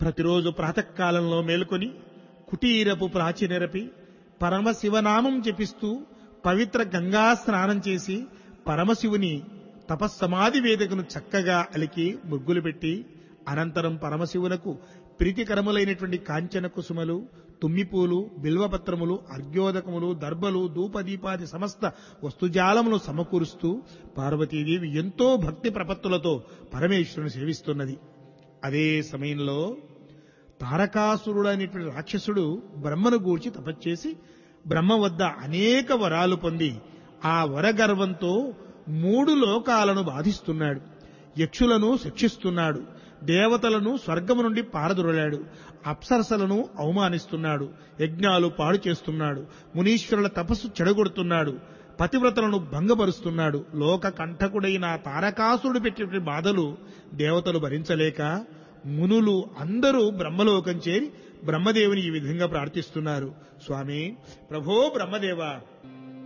ప్రతిరోజు ప్రాతకాలంలో మేల్కొని కుటీరపు ప్రాచీనరపి పరమశివనామం జపిస్తూ పవిత్ర గంగా స్నానం చేసి పరమశివుని తపస్సమాధి వేదికను చక్కగా అలికి ముగ్గులు పెట్టి అనంతరం పరమశివునకు ప్రీతికరములైనటువంటి కాంచన కుసుమలు తుమ్మిపూలు బిల్వపత్రములు అర్ఘ్యోదకములు దర్భలు ధూపదీపాది సమస్త వస్తుజాలములు సమకూరుస్తూ పార్వతీదేవి ఎంతో భక్తి ప్రపత్తులతో పరమేశ్వరుని సేవిస్తున్నది అదే సమయంలో తారకాసురుడు అనేటువంటి రాక్షసుడు బ్రహ్మను గూర్చి తపస్చేసి బ్రహ్మ వద్ద అనేక వరాలు పొంది ఆ వరగర్వంతో మూడు లోకాలను బాధిస్తున్నాడు యక్షులను శిక్షిస్తున్నాడు దేవతలను స్వర్గము నుండి పారదురలాడు అప్సరసలను అవమానిస్తున్నాడు యజ్ఞాలు పాడు చేస్తున్నాడు మునీశ్వరుల తపస్సు చెడగొడుతున్నాడు పతివ్రతలను భంగపరుస్తున్నాడు లోక కంఠకుడైన తారకాసురుడు పెట్టిన బాధలు దేవతలు భరించలేక మునులు అందరూ బ్రహ్మలోకం చేరి బ్రహ్మదేవుని ఈ విధంగా ప్రార్థిస్తున్నారు స్వామి ప్రభో బ్రహ్మదేవ